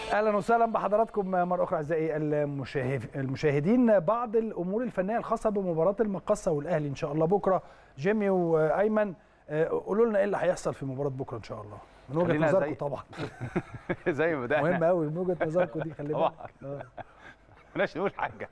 اهلا وسهلا بحضراتكم مره اخرى اعزائي المشاهد المشاهدين بعض الامور الفنيه الخاصه بمباراه المقصه والاهلي ان شاء الله بكره جيمي وايمن قولوا لنا ايه اللي هيحصل في مباراه بكره ان شاء الله من وجهه خلينا نظركم زي- طبعا زي ما بدأنا مهم قوي من وجهه نظركم دي خلي طبعاً. بالك آه. بلاش نقول حاجه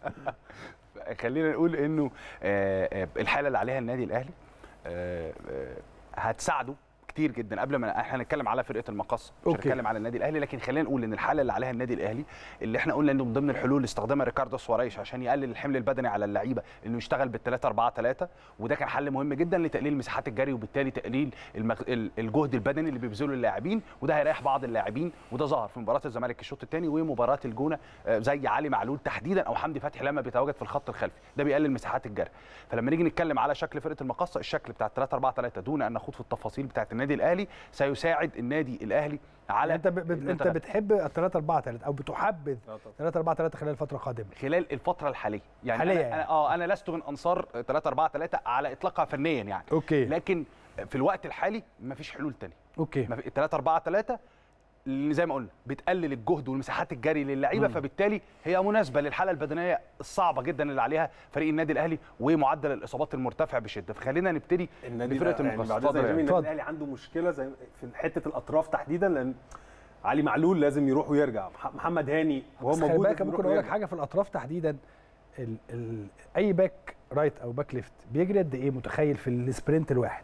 خلينا نقول انه آه، آه، الحاله اللي عليها النادي الاهلي آه، آه، هتساعده كتير جدا قبل ما احنا هنتكلم على فرقه المقص مش أوكي. هنتكلم على النادي الاهلي لكن خلينا نقول ان الحاله اللي عليها النادي الاهلي اللي احنا قلنا انه من ضمن الحلول استخدامها ريكاردو سواريش عشان يقلل الحمل البدني على اللعيبه انه يشتغل بال 3 4 3 وده كان حل مهم جدا لتقليل مساحات الجري وبالتالي تقليل المغ... ال- الجهد البدني اللي بيبذله اللاعبين وده هيريح بعض اللاعبين وده ظهر في مباراه الزمالك الشوط الثاني ومباراه الجونه آه، زي علي معلول تحديدا او حمدي فتحي لما بيتواجد في الخط الخلفي ده بيقلل مساحات الجري فلما نيجي نتكلم على شكل فرقه المقصه الشكل بتاع 3 4 3 دون ان نخوض في التفاصيل بتاعه النادي الاهلي سيساعد النادي الاهلي على انت ب... ب... إنه انت يتغ- بتحب ال 3 4 3 او بتحبذ 3 4 3 خلال الفتره القادمه خلال الفتره الحاليه يعني حاليا أنا, يعني. أنا اه انا لست من انصار 3 4 3 على اطلاقها فنيا يعني اوكي لكن في الوقت الحالي مفيش حلول تانية اوكي 3 4 3 اللي زي ما قلنا بتقلل الجهد والمساحات الجري للعيبه مم. فبالتالي هي مناسبه للحاله البدنيه الصعبه جدا اللي عليها فريق النادي الاهلي ومعدل الاصابات المرتفع بشده فخلينا نبتدي النادي بفرقه الأهلي- يعني المقص بعد اتفضل إذنك يا جميل، جميل. النادي الاهلي عنده مشكله زي في حته الاطراف تحديدا لان علي معلول لازم يروح ويرجع مح- محمد هاني وهو بس خلي موجود بالك لازم ممكن يروح اقول لك ويرجع. حاجه في الاطراف تحديدا ال... ال... اي باك رايت او باك ليفت بيجري قد ايه متخيل في السبرنت الواحب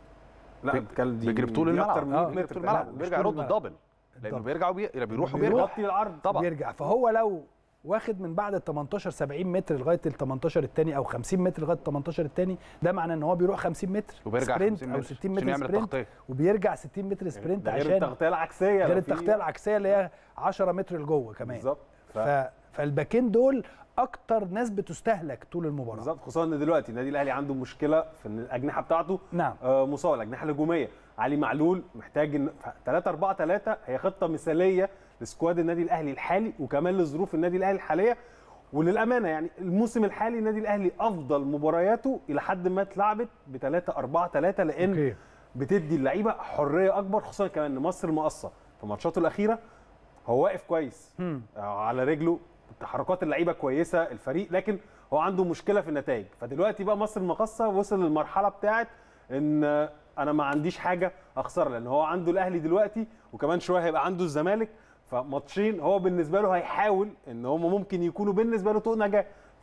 لا بيج- بتتكلم دي بيجري بطول دي أكتر الملعب من آه، 100 بيجري متر بطول كمان. الملعب مش بيرجع طول يرد الملعب. الدبل لانه الدبل. بيرجع وبي... بيروح وبيرجع بيغطي العرض طبعا بيرجع فهو لو واخد من بعد ال 18 70 متر لغايه ال 18 الثاني او 50 متر لغايه ال 18 الثاني ده معناه ان هو بيروح 50 متر وبيرجع سبرنت 50 او متر 60 عشان متر يعمل سبرنت التغطيه وبيرجع 60 متر سبرنت ده غير عشان التغطيه العكسيه غير لو في- التغطيه العكسيه اللي هي 10 متر لجوه كمان بالظبط ف... ف... فالباكين دول اكتر ناس بتستهلك طول المباراه بالظبط خصوصا ان دلوقتي النادي الاهلي عنده مشكله في ان الاجنحه بتاعته نعم آه، مصاب الاجنحه الهجوميه علي معلول محتاج ان 3 4 3 هي خطه مثاليه لسكواد النادي الاهلي الحالي وكمان لظروف النادي الاهلي الحاليه وللامانه يعني الموسم الحالي النادي الاهلي افضل مبارياته الى حد ما اتلعبت ب 3 4 3 لان اوكي بتدي اللعيبه حريه اكبر خصوصا كمان ان مصر مقصه في ماتشاته الاخيره هو واقف كويس مم. آه، على رجله تحركات اللعيبه كويسه الفريق لكن هو عنده مشكله في النتائج فدلوقتي بقى مصر المقصه وصل للمرحله بتاعت ان آه، انا ما عنديش حاجه اخسرها لان هو عنده الاهلي دلوقتي وكمان شويه هيبقى عنده الزمالك فماتشين هو بالنسبه له هيحاول ان هم ممكن يكونوا بالنسبه له طوق نجاه ف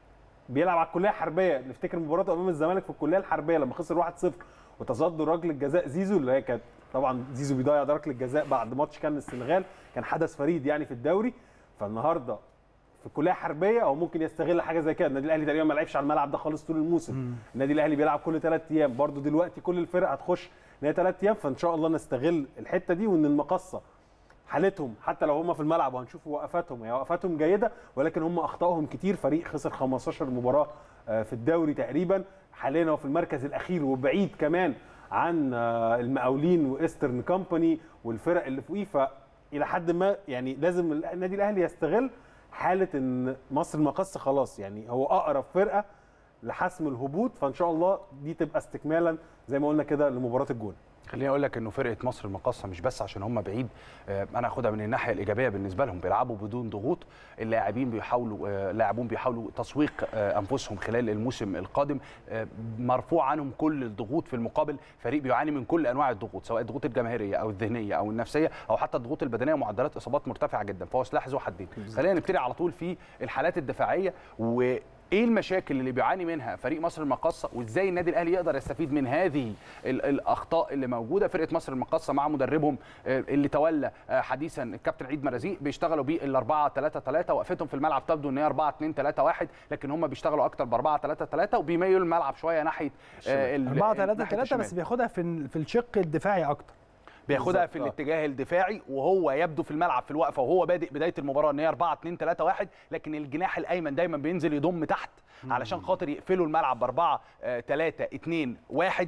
بيلعب على الكليه الحربيه نفتكر مباراته امام الزمالك في الكليه الحربيه لما خسر 1-0 وتصدر ركله الجزاء زيزو اللي هي كانت طبعا زيزو بيضيع ركله الجزاء بعد ماتش كان السنغال كان حدث فريد يعني في الدوري فالنهارده في الكليه الحربيه او ممكن يستغل حاجه زي كده النادي الاهلي تقريبا ما لعبش على الملعب ده خالص طول الموسم مم. النادي الاهلي بيلعب كل ثلاث ايام برضو دلوقتي كل الفرق هتخش ان هي ثلاث ايام فان شاء الله نستغل الحته دي وان المقصه حالتهم حتى لو هم في الملعب وهنشوف وقفاتهم هي وقفاتهم جيده ولكن هم اخطائهم كتير فريق خسر 15 مباراه آه، في الدوري تقريبا حاليا هو في المركز الاخير وبعيد كمان عن آه، المقاولين وايسترن كومباني والفرق اللي فوقيه فالى حد ما يعني لازم النادي الاهلي يستغل حاله ان مصر المقص خلاص يعني هو اقرب فرقه لحسم الهبوط فان شاء الله دي تبقى استكمالا زي ما قلنا كده لمباراه الجون خليني اقول لك انه فرقه مصر المقاصه مش بس عشان هم بعيد آه، انا هاخدها من الناحيه الايجابيه بالنسبه لهم بيلعبوا بدون ضغوط اللاعبين بيحاولوا آه، اللاعبون بيحاولوا تسويق آه، انفسهم خلال الموسم القادم آه، مرفوع عنهم كل الضغوط في المقابل فريق بيعاني من كل انواع الضغوط سواء الضغوط الجماهيريه او الذهنيه او النفسيه او حتى الضغوط البدنيه ومعدلات اصابات مرتفعه جدا فهو سلاح ذو حدين خلينا نبتدي على طول في الحالات الدفاعيه و ايه المشاكل اللي بيعاني منها فريق مصر المقاصه وازاي النادي الاهلي يقدر يستفيد من هذه ال- الاخطاء اللي موجوده فرقه مصر المقاصه مع مدربهم آه، اللي تولى آه، حديثا الكابتن عيد مرازيق بيشتغلوا بال 4 3 3 وقفتهم في الملعب تبدو ان هي 4 2 3 1 لكن هم بيشتغلوا اكتر ب 4 3 3 وبيميلوا الملعب شويه ناحيه آه، ال- 4 3 ناحية 3 الشمال. بس بياخدها في ال- في الشق الدفاعي اكتر بياخدها بالظبط، في آه. الاتجاه الدفاعي وهو يبدو في الملعب في الوقفه وهو بادئ بدايه المباراه ان هي 4 2 3 1 لكن الجناح الايمن دايما بينزل يضم تحت علشان خاطر يقفلوا الملعب ب 4 3 2 1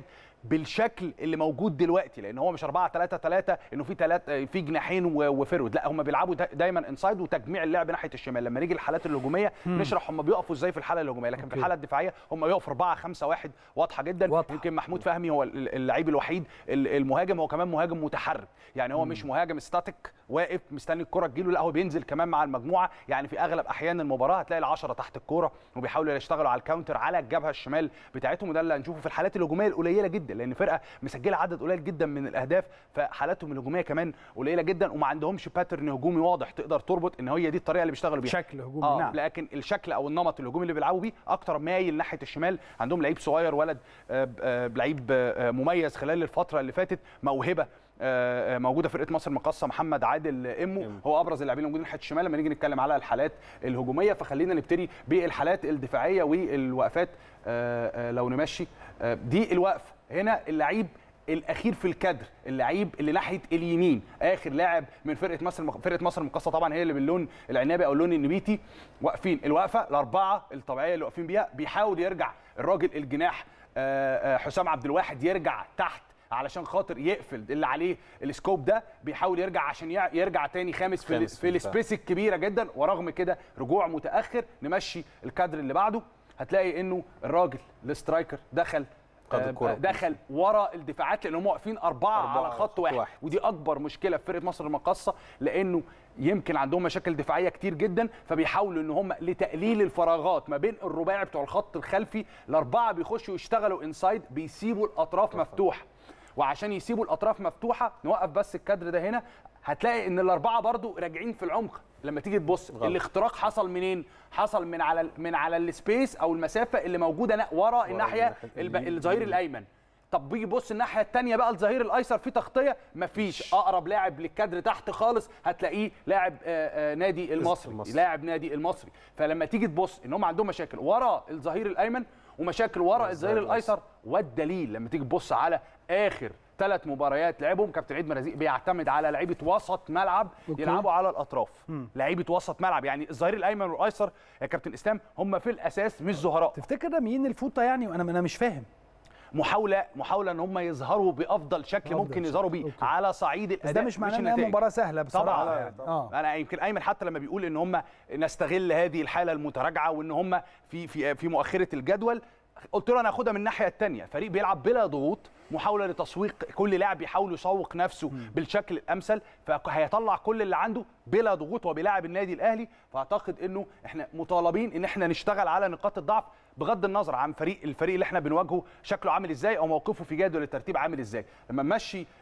بالشكل اللي موجود دلوقتي لان هو مش 4 3 3 انه في ثلاثه في جناحين و- وفرود لا هم بيلعبوا دا- دايما انسايد وتجميع اللعب ناحيه الشمال لما نيجي الحالات الهجوميه نشرح هم بيقفوا ازاي في الحاله الهجوميه لكن في أوكي. الحاله الدفاعيه هم يقفوا 4 5 1 واضحه جدا واضحة. يمكن محمود فهمي هو ال- اللعيب الوحيد ال- المهاجم هو كمان مهاجم متحرك يعني هو مش مهاجم ستاتيك واقف مستني الكره تجيله لا هو بينزل كمان مع المجموعه يعني في اغلب احيان المباراه هتلاقي العشرة تحت الكوره وبيحاولوا يشتغلوا على الكاونتر على الجبهه الشمال بتاعتهم وده اللي هنشوفه في الحالات الهجوميه القليله جدا لان فرقه مسجله عدد قليل جدا من الاهداف فحالاتهم الهجوميه كمان قليله جدا وما عندهمش باترن هجومي واضح تقدر تربط ان هي دي الطريقه اللي بيشتغلوا بيها شكل هجومي اه نعم لكن الشكل او النمط الهجومي اللي بيلعبوا بيه اكتر مايل ناحيه الشمال عندهم لعيب صغير ولد آه، آه، لعيب آه، مميز خلال الفتره اللي فاتت موهبه آه، آه، موجوده في فرقه مصر المقاصه محمد عادل امو إمو. هو ابرز اللاعبين الموجودين ناحيه الشمال لما نيجي نتكلم على الحالات الهجوميه فخلينا نبتدي بالحالات الدفاعيه والوقفات آه، آه، لو نمشي آه، دي الوقفه هنا اللعيب الاخير في الكادر اللعيب اللي ناحيه اليمين اخر لاعب من فرقه مصر المق... فرقه مصر المقاصه طبعا هي اللي باللون العنابي او اللون النبيتي واقفين الوقفه الاربعه الطبيعيه اللي واقفين بيها بيحاول يرجع الراجل الجناح آه، آه، حسام عبد الواحد يرجع تحت علشان خاطر يقفل اللي عليه السكوب ده بيحاول يرجع عشان يع- يرجع تاني خامس في, ال- خامس في في الدفاع. السبيس الكبيره جدا ورغم كده رجوع متاخر نمشي الكادر اللي بعده هتلاقي انه الراجل الاسترايكر دخل خد آه، الكرة. دخل ورا الدفاعات لان هم واقفين اربعه, أربعة على خط خط واحد. واحد. ودي اكبر مشكله في فرقه مصر المقاصه لانه يمكن عندهم مشاكل دفاعيه كتير جدا فبيحاولوا ان هم لتقليل الفراغات ما بين الرباعي بتوع الخط الخلفي الاربعه بيخشوا يشتغلوا انسايد بيسيبوا الاطراف مفتوحه وعشان يسيبوا الاطراف مفتوحه نوقف بس الكادر ده هنا هتلاقي ان الاربعه برضو راجعين في العمق لما تيجي تبص غلط. الاختراق حصل منين حصل من على من على السبيس او المسافه اللي موجوده نا- ورا الناحيه الناحية الب- اليمين. الظهير الايمن طب بيجي بص الناحيه الثانيه بقى الظهير الايسر في تغطيه مفيش اقرب لاعب للكادر تحت خالص هتلاقيه لاعب آه، آه، نادي المصري المصري. لاعب نادي المصري فلما تيجي تبص ان هم عندهم مشاكل ورا الظهير الايمن ومشاكل ورا الظهير الايسر والدليل لما تيجي تبص على اخر ثلاث مباريات لعبهم كابتن عيد مرازيق بيعتمد على لعيبه وسط ملعب أوكي. يلعبوا على الاطراف لعيبه وسط ملعب يعني الظهير الايمن والايسر يا كابتن اسلام هم في الاساس مش زهراء تفتكر ده مين الفوطه يعني وانا انا مش فاهم محاوله محاوله ان هم يظهروا بافضل شكل بأفضل ممكن شكل. يظهروا بيه أوكي. على صعيد بس الاداء ده مش معناه ان هي النتائج. مباراه سهله بصراحه طبعا يعني اه انا يمكن ايمن حتى لما بيقول ان هم نستغل هذه الحاله المتراجعه وان هم في في في مؤخره الجدول قلت له انا هاخدها من الناحيه الثانيه فريق بيلعب بلا ضغوط محاوله لتسويق كل لاعب يحاول يسوق نفسه بالشكل الامثل فهيطلع كل اللي عنده بلا ضغوط وبيلاعب النادي الاهلي فاعتقد انه احنا مطالبين ان احنا نشتغل على نقاط الضعف بغض النظر عن فريق الفريق اللي احنا بنواجهه شكله عامل ازاي او موقفه في جدول الترتيب عامل ازاي لما نمشي ال-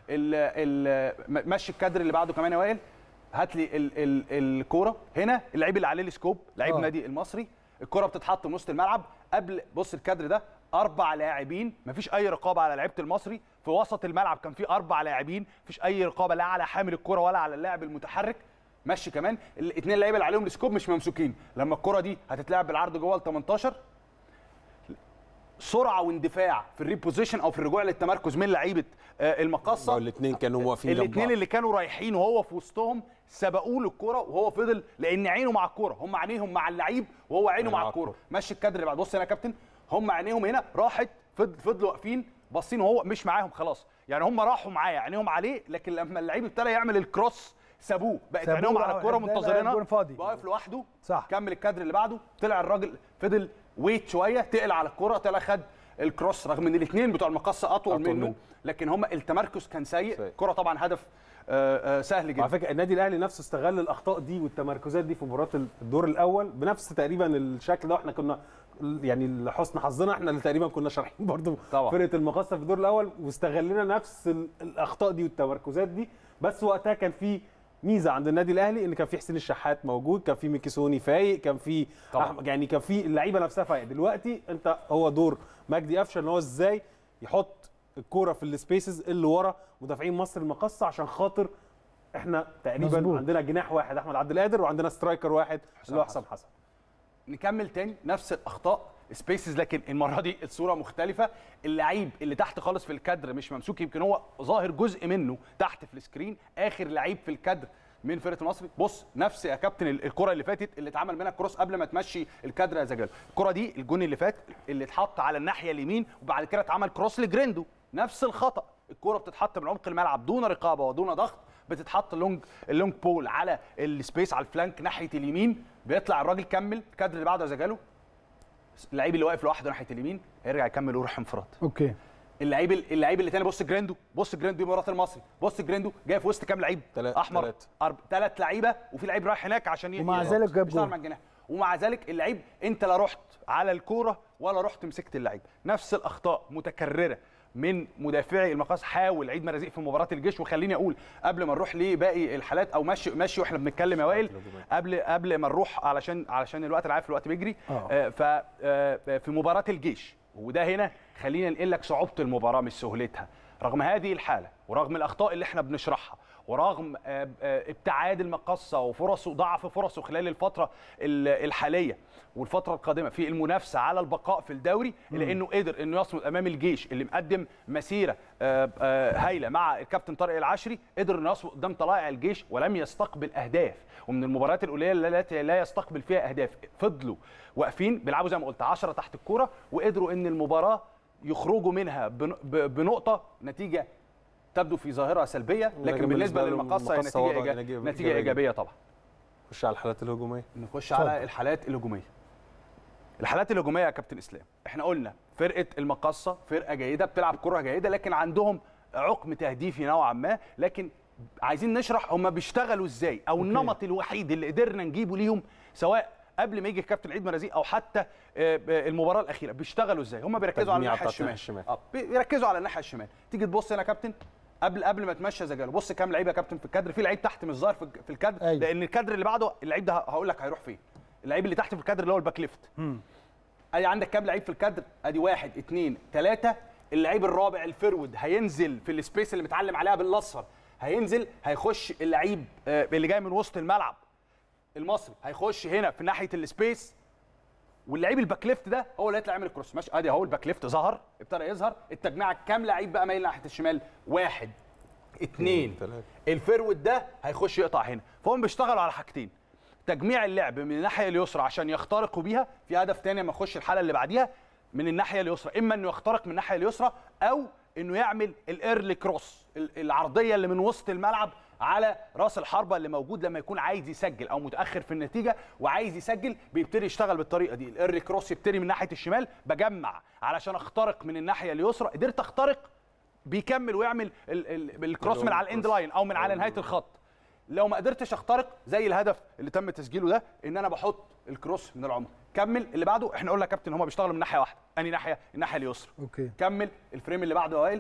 ال- م- مشي الكادر اللي بعده كمان يا وائل هات لي ال- ال- الكوره هنا اللعيب اللي عليه السكوب لعيب آه. نادي المصري الكوره بتتحط من وسط الملعب قبل بص الكادر ده اربع لاعبين مفيش اي رقابه على لعيبه المصري في وسط الملعب كان في اربع لاعبين مفيش اي رقابه لا على حامل الكوره ولا على اللاعب المتحرك مشي كمان الاثنين لعيبه اللي عليهم السكوب مش ممسوكين لما الكوره دي هتتلعب بالعرض جوه ال 18 سرعه واندفاع في الريبوزيشن او في الرجوع للتمركز من لعيبه آه، المقصه الاثنين كانوا واقفين جنب الاثنين بعض. اللي كانوا رايحين وهو في وسطهم سبقوه للكوره وهو فضل لان عينه مع الكوره هم عينيهم مع اللعيب وهو عينه مع مع الكوره الكورة. مشي الكادر اللي بعد بص هنا يا كابتن هم عينيهم هنا راحت فضل فضلوا واقفين باصين وهو مش معاهم خلاص يعني هم راحوا معاه عينيهم عليه لكن لما اللعيب ابتدى يعمل الكروس سابوه بقت سابوه عينيهم على بقى الكوره وده- ده منتظرينها الجون فاضي. واقف لوحده صح. كمل الكادر اللي بعده طلع الراجل فضل ويت شويه تقل على الكوره طلع خد الكروس رغم ان الاثنين بتوع المقصه اطول, أطول منه منه. لكن هم التمركز كان سيء سيء. كرة طبعا هدف آه، آه، سهل على جدا فكره النادي الاهلي نفسه استغل الاخطاء دي والتمركزات دي في مباراه الدور الاول بنفس تقريبا الشكل ده واحنا كنا يعني لحسن حظنا احنا اللي تقريبا كنا شارحين برضو طبعا. فرقه المقصه في الدور الاول واستغلنا نفس ال- الاخطاء دي والتمركزات دي بس وقتها كان في ميزه عند النادي الاهلي ان كان في حسين الشحات موجود كان في ميكيسوني فايق كان في طبعا. أحمد يعني كان في اللعيبه نفسها فايق دلوقتي انت هو دور مجدي قفشه ان هو ازاي يحط الكوره في السبيسز اللي ورا مدافعين مصر المقصه عشان خاطر احنا تقريبا مظبوط. مزبوط. عندنا جناح واحد احمد عبد القادر وعندنا سترايكر واحد اللي هو حسام حسن نكمل تاني نفس الاخطاء سبيسز لكن المره دي الصوره مختلفه اللعيب اللي تحت خالص في الكادر مش ممسوك يمكن هو ظاهر جزء منه تحت في السكرين اخر لعيب في الكادر من فرقه المصري بص نفس يا كابتن ال- الكره اللي فاتت اللي اتعمل منها كروس قبل ما تمشي الكادر يا زجاجل الكره دي الجون اللي فات اللي اتحط على الناحيه اليمين وبعد كده اتعمل كروس لجريندو نفس الخطا الكوره بتتحط من عمق الملعب دون رقابه ودون ضغط بتتحط لونج اللونج بول على السبيس على الفلانك ناحيه اليمين بيطلع الراجل كمل الكادر اللي بعده يا زجاله اللعيب اللي واقف لوحده ناحيه اليمين هيرجع يكمل ويروح انفراد اوكي اللعيب اللعيب اللي تاني بص جراندو بص جراندو دي مباراه المصري بص جراندو جاي في وسط كام لعيب تلات- احمر تلات. أرب... ثلاث لعيبه وفي لعيب رايح هناك عشان ي- ومع ي- ذلك جاب يشتغل جول. مع الجناح ومع ذلك اللعيب انت لا رحت على الكوره ولا رحت مسكت اللعيب نفس الاخطاء متكرره من مدافعي المقاص حاول عيد مرازيق في مباراه الجيش وخليني اقول قبل ما نروح لباقي الحالات او ماشي ماشي واحنا بنتكلم يا وائل قبل قبل ما نروح علشان علشان الوقت انا عارف الوقت بيجري آه. آه، ف آه، في مباراه الجيش وده هنا خلينا ننقل لك صعوبه المباراه مش سهولتها رغم هذه الحاله ورغم الاخطاء اللي احنا بنشرحها ورغم آه، آه، ابتعاد المقصه وفرصه ضعف فرصه خلال الفتره ال- الحاليه والفتره القادمه في المنافسه على البقاء في الدوري الا انه قدر انه يصمد امام الجيش اللي مقدم مسيره آه، آه، هايله مع الكابتن طارق العشري قدر انه يصمد قدام طلائع الجيش ولم يستقبل اهداف ومن المباريات القليله التي لا يستقبل فيها اهداف فضلوا واقفين بيلعبوا زي ما قلت 10 تحت الكوره وقدروا ان المباراه يخرجوا منها بن- ب- بنقطه نتيجه تبدو في ظاهره سلبيه لكن لكن بالنسبه بالنسبة للمقصه هي للمقصة نتيجه وضع إيجا- إيجابي- نتيجه إيجابية. ايجابيه طبعا خش على الحالات الهجوميه نخش على الحالات الهجوميه الحالات الهجوميه يا كابتن اسلام احنا قلنا فرقه المقصه فرقه جيده بتلعب كره جيده لكن عندهم عقم تهديفي نوعا ما لكن عايزين نشرح هم بيشتغلوا ازاي او النمط الوحيد اللي قدرنا نجيبه ليهم سواء قبل ما يجي الكابتن عيد مرازيق او حتى آه، آه، المباراه الاخيره بيشتغلوا ازاي هم بيركزوا على تجميع الناحيه بتاعت الشمال الشمال. اه بي- بيركزوا على الناحيه الشمال تيجي تبص هنا يا كابتن قبل قبل ما تمشى زجاله بص كام لعيب يا كابتن في الكادر في لعيب تحت مش ظاهر في في الكادر أيوة. لان الكادر اللي بعده اللعيب ده هقول لك هيروح فين اللعيب اللي تحت في الكادر اللي هو الباك ليفت ادي عندك كام لعيب في الكادر ادي واحد اثنين ثلاثه اللعيب الرابع الفرود هينزل في السبيس اللي متعلم عليها بالاصفر هينزل هيخش اللعيب آه، اللي جاي من وسط الملعب المصري هيخش هنا في ناحيه السبيس واللعيب الباك ليفت ده هو اللي هيطلع يعمل الكروس ماشي ادي اهو الباك ليفت ظهر ابتدى يظهر التجميعه كام لعيب بقى مايل ناحيه الشمال واحد اثنين ثلاثة. الفرود ده هيخش يقطع هنا فهم بيشتغلوا على حاجتين تجميع اللعب من الناحيه اليسرى عشان يخترقوا بيها في هدف تاني لما يخش الحاله اللي بعديها من الناحيه اليسرى اما انه يخترق من الناحيه اليسرى او انه يعمل الايرلي كروس ال- العرضيه اللي من وسط الملعب على راس الحربه اللي موجود لما يكون عايز يسجل او متاخر في النتيجه وعايز يسجل بيبتدي يشتغل بالطريقه دي الايرلي كروس يبتدي من ناحيه الشمال بجمع علشان اخترق من الناحيه اليسرى قدرت اخترق بيكمل ويعمل ال- ال- الكروس من على الاند لاين او من على نهايه الخط لو ما قدرتش اخترق زي الهدف اللي تم تسجيله ده ان انا بحط الكروس من العمق كمل اللي بعده احنا قلنا يا كابتن هما بيشتغلوا من ناحيه واحده انهي ناحيه الناحيه اليسرى اوكي كمل الفريم اللي بعده يا وائل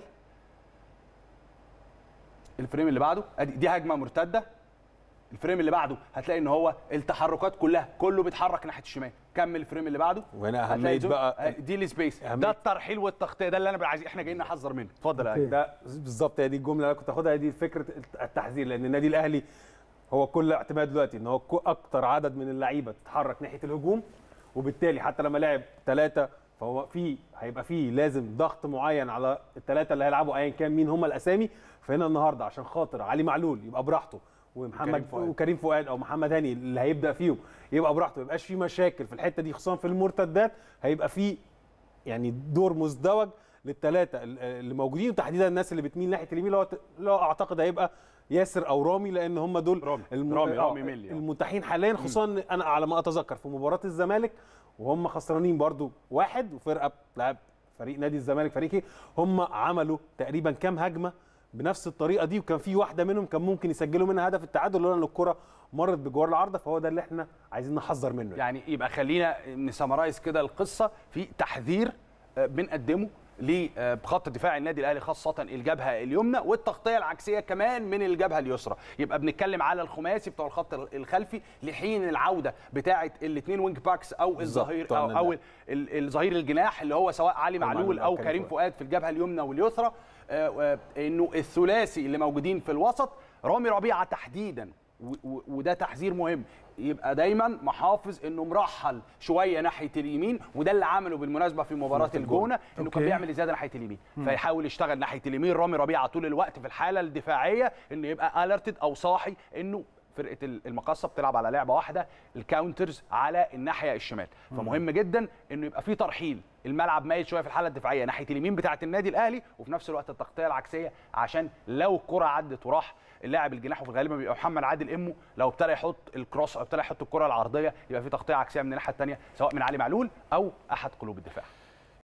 الفريم اللي بعده ادي دي هجمه مرتده الفريم اللي بعده هتلاقي ان هو التحركات كلها كله بيتحرك ناحيه الشمال كمل الفريم اللي بعده وهنا هتلاقي أهمية زوم- بقى- آه، دي السبيس أهمية- ده الترحيل والتغطيه ده اللي انا عايز احنا جايين نحذر منه اتفضل يا أوكي. أيمن. ده بالظبط هي دي الجمله اللي انا كنت هاخدها هي دي فكره التحذير لان النادي الاهلي هو كل اعتماد دلوقتي ان هو كو- اكتر عدد من اللعيبه تتحرك ناحيه الهجوم وبالتالي حتى لما لعب ثلاثه فهو في هيبقى في لازم ضغط معين على الثلاثه اللي هيلعبوا ايا كان مين هم الاسامي فهنا النهارده عشان خاطر علي معلول يبقى براحته ومحمد وكريم فؤاد. وكريم فؤاد او محمد هاني اللي هيبدا فيهم يبقى براحته ما يبقاش في مشاكل في الحته دي خصوصا في المرتدات هيبقى في يعني دور مزدوج للثلاثه اللي موجودين وتحديدا الناس اللي بتميل ناحيه اليمين اللي هو اللي هو اعتقد هيبقى ياسر او رامي لان هم دول رامي. الم... رامي- آه، رامي ملي، آه. المتاحين حاليا خصوصا إن انا على ما اتذكر في مباراه الزمالك وهم خسرانين برضو واحد وفرقه بتلعب فريق نادي الزمالك فريقي هم عملوا تقريبا كام هجمه بنفس الطريقه دي وكان في واحده منهم كان ممكن يسجلوا منها هدف التعادل لولا ان الكره مرت بجوار العارضه فهو ده اللي احنا عايزين نحذر منه يعني يبقى خلينا نسمرايز كده القصه في تحذير آه، بنقدمه لخط دفاع النادي الاهلي خاصه الجبهه اليمنى والتغطيه العكسيه كمان من الجبهه اليسرى يبقى بنتكلم على الخماسي بتوع الخط الخلفي لحين العوده بتاعه الاثنين وينج باكس او بالظبط، الظهير بتوع او, النادي أو ال- ال- الظهير الجناح اللي هو سواء علي معلول معلول أو او كريم كريم فؤاد. فؤاد في الجبهه اليمنى واليسرى آه، آه، انه الثلاثي اللي موجودين في الوسط رامي ربيعه تحديدا و- و- وده تحذير مهم يبقى دايما محافظ انه مرحل شويه ناحيه اليمين وده اللي عمله بالمناسبه في مباراه الجونه انه كان أوكي. بيعمل زياده ناحيه اليمين فيحاول يشتغل ناحيه اليمين رامي ربيعه طول الوقت في الحاله الدفاعيه انه يبقى الرتد او صاحي انه فرقه المقصه بتلعب على لعبه واحده الكاونترز على الناحيه الشمال فمهم جدا انه يبقى في ترحيل الملعب مايل شويه في الحاله الدفاعيه ناحيه اليمين بتاعه النادي الاهلي وفي نفس الوقت التغطيه العكسيه عشان لو الكره عدت وراح اللاعب الجناح وفي الغالب بيبقى محمد عادل امه لو ابتدى يحط الكروس او ابتدى يحط الكره العرضيه يبقى في تغطيه عكسيه من الناحيه الثانيه سواء من علي معلول او احد قلوب الدفاع